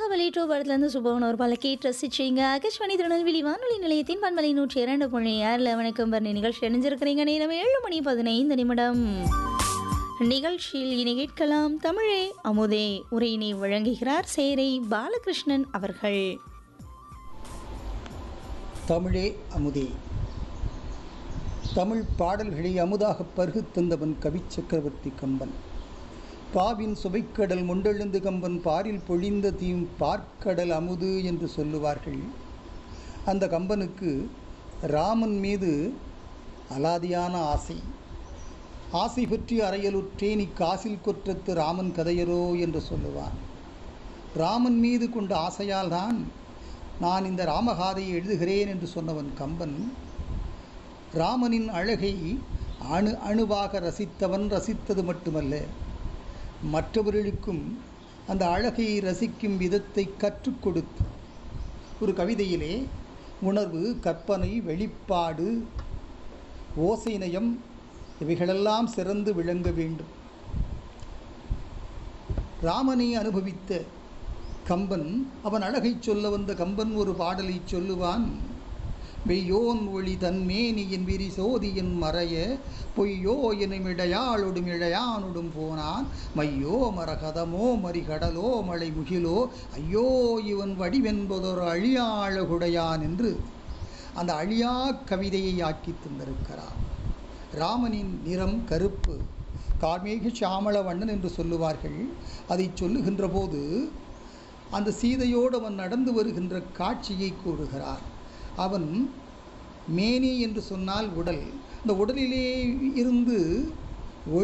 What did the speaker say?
பாகவலி two படத்துலேருந்து சுபவன் ஒரு பல கேட்டு ரசிச்சிங்க ஆகாஷ்வாணி திருநெல்வேலி வானொலி நிலையத்தின் பண்பலை நூற்றி இரண்டு புள்ளி ஆறில் வணக்கம் பரணி நிகழ்ச்சி அணிஞ்சிருக்கிறீங்க நேரம் ஏழு மணி பதினைந்து நிமிடம் நிகழ்ச்சியில் இனி கேட்கலாம் தமிழே அமுதே உரையினை வழங்குகிறார் சேரை பாலகிருஷ்ணன் அவர்கள் தமிழே அமுதே தமிழ் பாடல்களை அமுதாகப் பருகுத் தந்தவன் கவிச் சக்கரவர்த்தி கம்பன் பாவின் சுவைக்கடல் முண்டெழுந்து கம்பன் பாரில் பொழிந்த தீம் பார்க்கடல் அமுது என்று சொல்லுவார்கள் அந்த கம்பனுக்கு ராமன் மீது அலாதியான ஆசை ஆசை பற்றி அறையலுற்றேன் இக்காசில் கொற்றத்து ராமன் கதையரோ என்று சொல்லுவான் ராமன் மீது கொண்ட ஆசையால் தான் நான் இந்த ராமகாதையை எழுதுகிறேன் என்று சொன்னவன் கம்பன் ராமனின் அழகை அணு அணுவாக ரசித்தவன் ரசித்தது மட்டுமல்ல மற்றவர்களுக்கும் அந்த அழகை ரசிக்கும் விதத்தை கற்றுக் கொடுத்து ஒரு கவிதையிலே உணர்வு கற்பனை வெளிப்பாடு ஓசைநயம் இவைகளெல்லாம் சிறந்து விளங்க வேண்டும் ராமனை அனுபவித்த கம்பன் அவன் அழகைச் சொல்ல வந்த கம்பன் ஒரு பாடலை சொல்லுவான் மெய்யோன் ஒளி தன்மேனியின் விரி சோதியின் மறைய பொய்யோ எனும் இடையாளொடும் இழையானொடும் போனான் மையோ மரகதமோ மறிகடலோ மழை முகிலோ ஐயோ இவன் வடிவென்பதொரு அழியாழகுடையான் என்று அந்த அழியா கவிதையை ஆக்கி தந்திருக்கிறார் ராமனின் நிறம் கருப்பு கார்மேக சாமள வண்ணன் என்று சொல்லுவார்கள் அதை சொல்லுகின்ற போது அந்த சீதையோடு அவன் நடந்து வருகின்ற காட்சியை கூறுகிறார் அவன் மேனி என்று சொன்னால் உடல் இந்த உடலிலே இருந்து